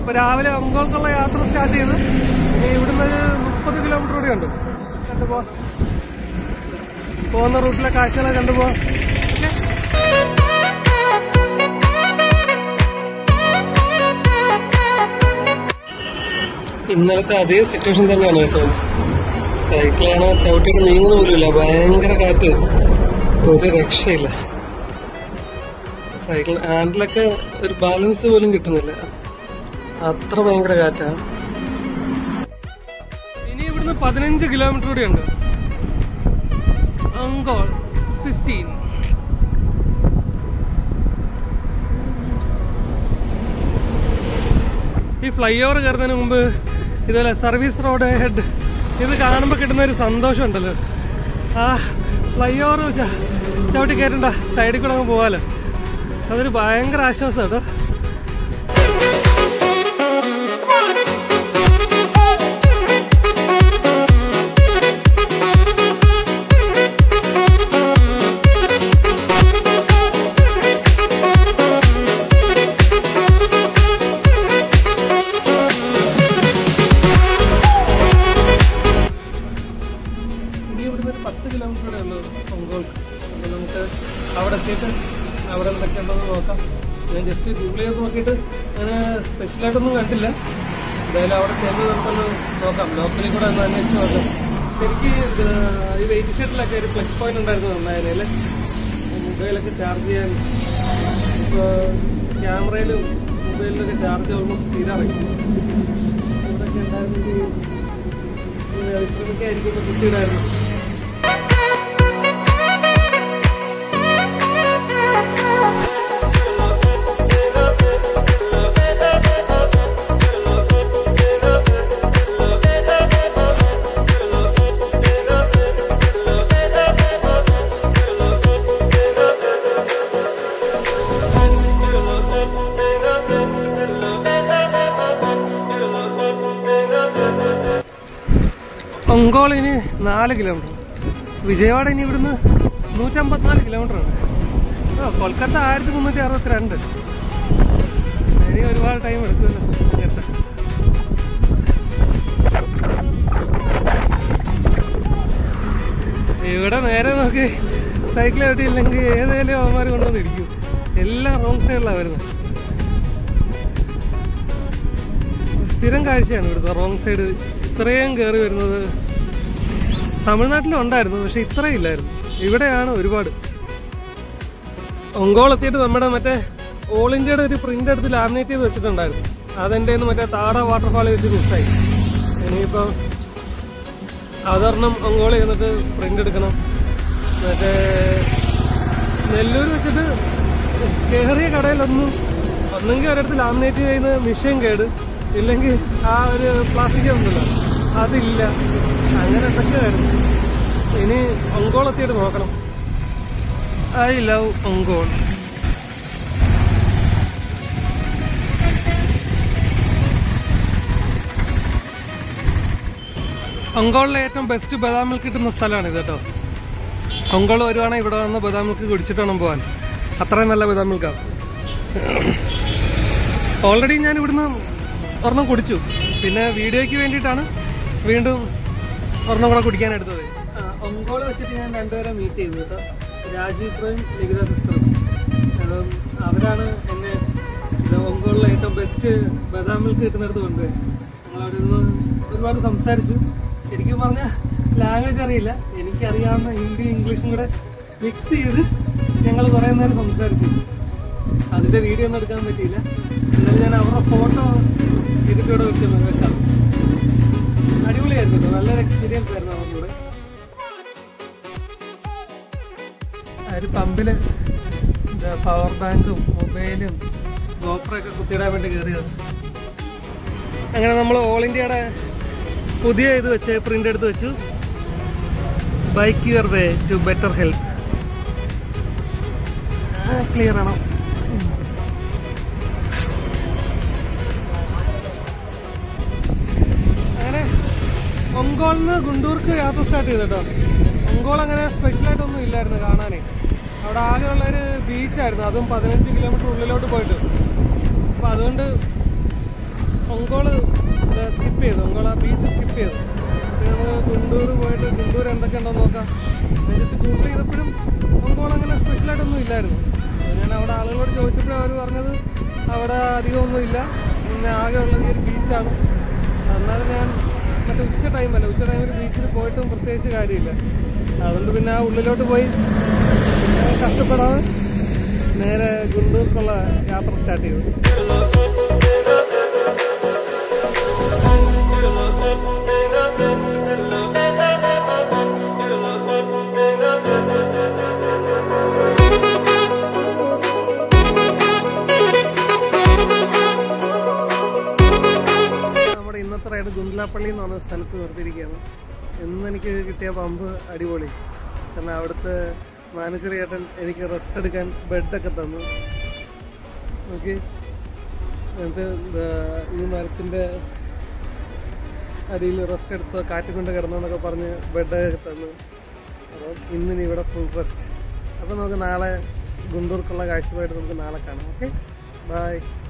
അപ്പൊ രാവിലെ ഒങ്കോൾക്കുള്ള യാത്ര സ്റ്റാർട്ട് ചെയ്ത് ഇനി ഇവിടുന്ന് ഒരു മുപ്പത് കിലോമീറ്റർ കൂടി ഉണ്ട് കണ്ടുപോ പോകുന്ന റൂട്ടിലെ കാഴ്ചകളെ കണ്ടുപോ ഇന്നലത്തെ അതേ സിറ്റുവേഷൻ തന്നെയാണ് കേട്ടോ സൈക്കിളാണ് ചവിട്ടിയിട്ട് നീങ്ങുന്ന പോലുമില്ല ഭയങ്കര കാറ്റ് ഒരു രക്ഷയില്ല സൈക്കിൾ ഹാൻഡിലൊക്കെ ഒരു ബാലൻസ് പോലും കിട്ടുന്നില്ല അത്ര ഭയങ്കര കാറ്റാണ് ഇനി ഇവിടുന്ന് പതിനഞ്ച് കിലോമീറ്റർ കൂടി ഉണ്ട് അങ്കോൾ ഫിഫ്റ്റീൻ ഈ ഫ്ലൈ ഓവർ കയറുന്നതിന് മുമ്പ് ഇതുപോലെ സർവീസ് റോഡ് ഹെഡ് ഇത് കാണുമ്പോൾ കിട്ടുന്ന ഒരു സന്തോഷം ഉണ്ടല്ലോ ആ ഫ്ലൈ ഓവർ ചവിട്ടി കയറ്റണ്ട സൈഡിൽ കൂടെ അങ്ങ് പോവാലോ അതൊരു ഭയങ്കര ആശ്വാസം കേട്ടോ ഇനി ഇവിടുന്ന് ഒരു പത്ത് കിലോമീറ്റർ കൂടെ ഉള്ളൂ ഒങ്കോൾക്ക് അപ്പോൾ നമുക്ക് അവിടെ എത്തിയിട്ട് അവിടെ എന്തൊക്കെ ഉണ്ടെന്ന് നോക്കാം ഞാൻ ജസ്റ്റ് ഗൂഗിൾ ചെയ്ത് നോക്കിയിട്ട് അങ്ങനെ സ്പെഷ്യലായിട്ടൊന്നും കണ്ടില്ല എന്തായാലും അവിടെ ചെന്ന് നമുക്കൊന്ന് നോക്കാം ലോക്കലിൽ കൂടെ ഒന്ന് അന്വേഷിച്ച് നോക്കാം ശരിക്ക് ഇത് ഈ വെയിറ്റ് ഷെഡിലൊക്കെ ഒരു പ്ലഗ് പോയിന്റ് ഉണ്ടായിരുന്നു നന്നായതിനല്ലേ മൊബൈലൊക്കെ ചാർജ് ചെയ്യാൻ ഇപ്പോൾ ക്യാമറയിലും മൊബൈലിലൊക്കെ ചാർജ് ഓൾമോസ്റ്റ് തീരാറായി ഇവിടെയൊക്കെ ഉണ്ടായിരുന്നെങ്കിൽ വിശ്രമിക്കായിരിക്കും ഇപ്പൊ കുട്ടിയിടായിരുന്നു ഒങ്കോൾ ഇനി നാല് കിലോമീറ്റർ വിജയവാഡ ഇനി ഇവിടുന്ന് നൂറ്റമ്പത്തിനാല് കിലോമീറ്റർ ഉണ്ട് ഓ കൊൽക്കത്ത ആയിരത്തി മുന്നൂറ്റി അറുപത്തിരണ്ട് ഇനി ഒരുപാട് ടൈം എടുക്കുമല്ലോ അങ്ങനത്തെ ഇവിടെ നേരെ നോക്കി സൈക്കിൾ ചവിട്ടിയില്ലെങ്കിൽ ഏതേലും അവന്മാർ കൊണ്ടുവന്ന് ഇരിക്കും എല്ലാം റോങ് സൈഡിലാണ് വരുന്നത് സ്ഥിരം കാഴ്ചയാണ് ഇവിടുത്തെ റോങ് സൈഡ് ഇത്രയും കയറി വരുന്നത് തമിഴ്നാട്ടിലും ഉണ്ടായിരുന്നു പക്ഷെ ഇത്രയും ഇല്ലായിരുന്നു ഇവിടെയാണ് ഒരുപാട് ഒങ്കോൾ എത്തിയിട്ട് നമ്മുടെ മറ്റേ ഓൾ ഇന്ത്യയുടെ ഒരു പ്രിന്റ് എടുത്ത് ലാമിനേറ്റ് ചെയ്ത് വെച്ചിട്ടുണ്ടായിരുന്നു അതെൻ്റെ മറ്റേ താട വാട്ടർഫാൾ വെച്ച് മിസ്സായി ഇനിയിപ്പോൾ അതൊരെണ്ണം ഒങ്കോൾ ചെന്നിട്ട് പ്രിന്റ് എടുക്കണം മറ്റേ നെല്ലൂർ വെച്ചിട്ട് കയറിയ കടയിലൊന്നും ഒന്നെങ്കിൽ ഒരിടത്ത് ലാമിനേറ്റ് ചെയ്യുന്ന മിഷ്യൻ കേട് ഇല്ലെങ്കിൽ ആ ഒരു പ്ലാസ്റ്റിക് ഉണ്ടല്ലോ അതില്ല അങ്ങനെ എന്തൊക്കെയായിരുന്നു ഇനി ഒങ്കോൾ എത്തിയിട്ട് നോക്കണം ഐ ലവ് ഒങ്കോൾ ഒങ്കോളിലെ ഏറ്റവും ബെസ്റ്റ് ബദാം മിൽക്ക് കിട്ടുന്ന സ്ഥലമാണ് ഇത് കേട്ടോ ഒങ്കോൾ വരുവാണെങ്കിൽ ഇവിടെ വന്ന് ബദാം മിൽക്ക് കുടിച്ചിട്ട് വേണം പോകാൻ അത്രയും നല്ല ബദാം മിൽക്കാണ് ഓൾറെഡി ഞാൻ ഇവിടുന്ന് ഒരെണ്ണം കുടിച്ചു പിന്നെ വീഡിയോയ്ക്ക് വേണ്ടിയിട്ടാണ് വീണ്ടും ഒരെണ്ണം കൂടെ കുടിക്കാൻ എടുത്തത് ഒങ്കോള് വെച്ചിട്ട് ഞാൻ രണ്ടുപേരെ മീറ്റ് ചെയ്തു കേട്ടോ രാജീവ് പ്രയും ലിഖിത സിസ്റ്ററും അപ്പം അവരാണ് എന്നെ ഇത് ഒങ്കോളിലെ ഏറ്റവും ബെസ്റ്റ് ബദാം മിൽക്ക് കിട്ടുന്നിടത്ത് കൊണ്ടുപോയി ഞങ്ങൾ അവിടെ നിന്ന് ഒരുപാട് സംസാരിച്ചു ശരിക്കും പറഞ്ഞാൽ ലാംഗ്വേജ് അറിയില്ല എനിക്കറിയാവുന്ന ഹിന്ദി ഇംഗ്ലീഷും കൂടെ മിക്സ് ചെയ്ത് ഞങ്ങൾ കുറേ നേരം സംസാരിച്ചു അതിന്റെ വീഡിയോ ഒന്നും എടുക്കാൻ പറ്റിയില്ല എന്നാലും ഞാൻ അവരുടെ ഫോട്ടോ ഇതിലൂടെ വെക്കുന്നത് വെക്കാം അടിപൊളിയായിരുന്നു കേട്ടോ. നല്ലൊരു എക്സ്പീരിയൻസ് ആയിരുന്നു അവരുടെ കൂടെ ആ ഒരു പമ്പില് പവർ ബാങ്കും മൊബൈലും ഗോപ്രൊക്കെ കുത്തിയിടാൻ വേണ്ടി കയറിയത് അങ്ങനെ നമ്മൾ ഓൾ ഇന്ത്യയുടെ പുതിയ ഇത് വെച്ച് പ്രിന്റ് എടുത്ത് വെച്ചു bike your way to better health clear ആണോ അങ്ങനെ ഒങ്കോളിന്ന് ഗുണ്ടൂർക്ക് യാത്ര സ്റ്റാർട്ട് ചെയ്തു കേട്ടോ ഒങ്കോൾ അങ്ങനെ സ്പെഷ്യലായിട്ടൊന്നും ഇല്ലായിരുന്നു കാണാനേ അവിടെ ആകെയുള്ള ഒരു ബീച്ചായിരുന്നു അതും പതിനഞ്ച് കിലോമീറ്റർ ഉള്ളിലോട്ട് പോയിട്ട് അപ്പം അതുകൊണ്ട് ഒങ്കോള് സ്കിപ്പ് ചെയ്തു ഒങ്കോള ബീച്ച് സ്കിപ്പ് ചെയ്തു പിന്നെ നമുക്ക് ഗുണ്ടൂർ പോയിട്ട് ഗുണ്ടൂർ എന്തൊക്കെ ഉണ്ടോ നോക്കാം ഞാൻ ജസ്റ്റ് ഗൂഗിൾ ചെയ്തപ്പോഴും ഒങ്കോൾ അങ്ങനെ സ്പെഷ്യലായിട്ടൊന്നും ഇല്ലായിരുന്നു അപ്പോൾ ഞാൻ അവിടെ ആളുകളോട് ചോദിച്ചപ്പോഴും അവർ പറഞ്ഞത് അവിടെ അധികമൊന്നും ഇല്ല പിന്നെ ആകെ ഉള്ളത് ഈ ഒരു ബീച്ചാണ് എന്നാലും ഞാൻ മറ്റേ ഉച്ച ടൈമല്ല ഉച്ച ടൈമിൽ ബീച്ചിൽ പോയിട്ടും പ്രത്യേകിച്ച് കാര്യമില്ല അതുകൊണ്ട് പിന്നെ ആ ഉള്ളിലോട്ട് പോയി പിന്നെ കഷ്ടപ്പെടാതെ നേരെ ഗുണ്ടൂർക്കുള്ള യാത്ര സ്റ്റാർട്ട് ചെയ്തു നമ്മുടെ ഇന്നത്തെ റൈഡ് ഗുണ്ടലാപ്പള്ളി എന്ന് പറഞ്ഞ സ്ഥലത്ത് നിർത്തിയിരിക്കുകയാണ് ഇന്ന് എനിക്ക് കിട്ടിയ പമ്പ് അടിപൊളി കാരണം അവിടുത്തെ മാനേജർ ചേട്ടൻ എനിക്ക് റെസ്റ്റ് എടുക്കാൻ ബെഡൊക്കെ തന്നു ഓക്കെ എന്നിട്ട് ദാ ഈ മരത്തിൻ്റെ അടിയിൽ റെസ്റ്റ് എടുത്ത് കാറ്റ് കൊണ്ട് കിടന്നെന്നൊക്കെ പറഞ്ഞ് ബെഡൊക്കെ തന്നു അപ്പം ഇന്നിനി ഇവിടെ ഫുൾ റെസ്റ്റ് അപ്പം നമുക്ക് നാളെ ഗുണ്ടൂർക്കുള്ള കാഴ്ചപ്പായിട്ട് നമുക്ക് നാളെ കാണാം ഓക്കെ ബൈ